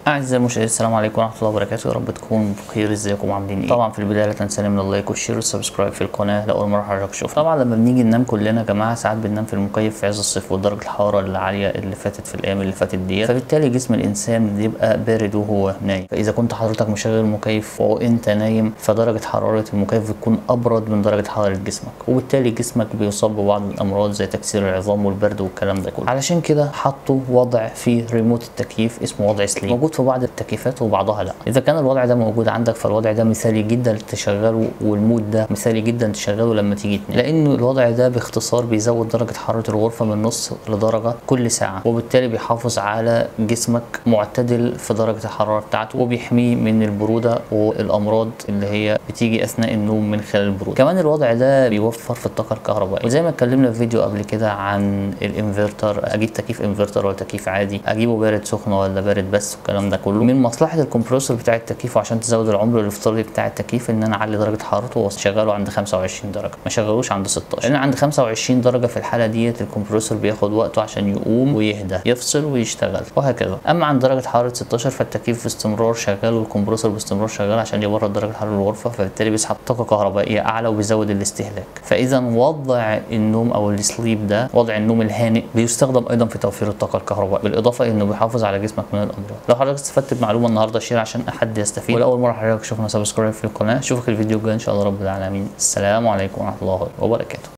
أعزائي المشاهدين السلام عليكم ورحمة الله وبركاته يا رب تكونوا بخير ازيكم عاملين ايه طبعا في البداية لا تنساني من اللايك والشير والسبسكرايب في القناة لأول مرة حضرتك تشوف طبعا لما بنيجي ننام كلنا يا جماعة ساعات بننام في المكيف في عز الصيف ودرجة الحرارة العالية اللي فاتت في الأيام اللي فاتت ديت فبالتالي جسم الإنسان بيبقى بارد وهو نايم فإذا كنت حضرتك مشغل المكيف وأنت نايم فدرجة حرارة المكيف بتكون أبرد من درجة حرارة جسمك وبالتالي جسمك بيصاب ببعض الأمراض زي تكسير العظام والبرد والكلام ده كله علشان كده حطوا وضع في ريموت التكييف اسمه وضع سليب موجود في بعض التكييفات وبعضها لا اذا كان الوضع ده موجود عندك فالوضع ده مثالي جدا تشغله والمود ده مثالي جدا تشغله لما تيجي تنام لانه الوضع ده باختصار بيزود درجه حراره الغرفه من نص لدرجه كل ساعه وبالتالي بيحافظ على جسمك معتدل في درجه الحراره بتاعته وبيحميه من البروده والامراض اللي هي بتيجي اثناء النوم من خلال البروده كمان الوضع ده بيوفر في الطاقه الكهربائيه وزي ما اتكلمنا في فيديو قبل كده عن الانفرتر اجيب تكييف انفرتر ولا تكييف عادي اجيبه بارد سخن ولا بارد بس والكلام ده كله من مصلحه الكمبرسور بتاع التكييف وعشان تزود العمر الافتراضي بتاع التكييف ان انا اعلي درجه حرارته واشغله عند 25 درجه ما شغلوش عند 16 لان عند 25 درجه في الحاله ديت الكمبرسور بياخد وقته عشان يقوم ويهدى يفصل ويشتغل وهكذا اما عند درجه حراره 16 فالتكييف باستمرار شغال والكمبرسور باستمرار شغال عشان يبرد درجه حراره الغرفه فبالتالي بيسحب طاقه كهربائيه اعلى وبيزود الاستهلاك فاذا وضع النوم او السليب ده وضع النوم الهانئ بيستخدم ايضا في توفير الطاقه الكهربائيه بالاضافه انه بيحافظ على جسمك من الامراض لو حضرتك استفدت بمعلومه النهارده شير عشان حد يستفيد ولاول مره حضرتك تشوفنا سبسكرايب في القناه اشوفك الفيديو الجاي ان شاء الله رب العالمين السلام عليكم ورحمه الله وبركاته